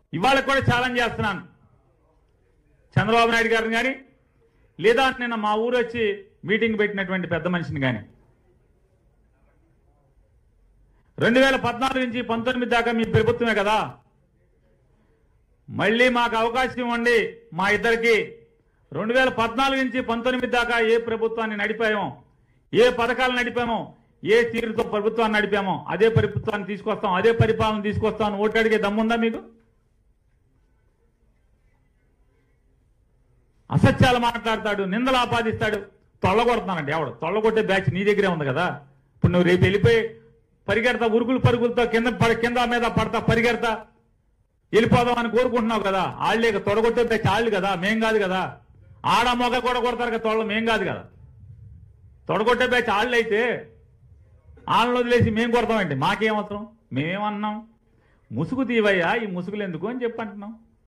ఇవాళ కూడా ఛాలెంజ్ చేస్తున్నాను చంద్రబాబు నాయుడు గారిని కానీ లేదా నిన్న మా ఊరు వచ్చి మీటింగ్ పెట్టినటువంటి పెద్ద మనిషిని కానీ రెండు వేల పద్నాలుగు నుంచి పంతొమ్మిది దాకా మీ ప్రభుత్వమే కదా మళ్ళీ మాకు అవకాశం ఇవ్వండి మా ఇద్దరికి రెండు వేల పద్నాలుగు నుంచి పంతొమ్మిది దాకా ఏ ప్రభుత్వాన్ని నడిపామో ఏ పథకాలు నడిపామో ఏ తీరుతో ప్రభుత్వాన్ని నడిపామో అదే ప్రభుత్వాన్ని తీసుకొస్తాం అదే పరిపాలన తీసుకొస్తాం ఓటు అడిగే దమ్ముందా మీకు అసత్యాలు మాట్లాడతాడు నిందలు ఆపాదిస్తాడు తొల్లగొడుతున్నానండి ఎవడు తొల్లగొట్టే బ్యాచ్ నీ దగ్గరే ఉంది కదా ఇప్పుడు నువ్వు రేపు వెళ్ళిపోయి పరిగెడతా ఉరుకులు పరుగులతో కింద పడ- కింద మీద పడతా పరిగెడతా వెళ్ళిపోదాం అని కోరుకుంటున్నావు కదా వాళ్ళే ఇక తొడగొట్టే బ్యాచ్ వాళ్ళు కదా మేం కాదు కదా ఆడ మొగ కూడా కొడతారు కదా తొడలు మేం కాదు కదా తొడగొట్టే బ్యాచ్ వాళ్ళు అయితే వాళ్ళని వదిలేసి మేం కొడతామండి మాకేం అవసరం మేమేమన్నాం ముసుగు తీవయ్యా ఈ ముసుగులు ఎందుకు అని చెప్పి అంటున్నాం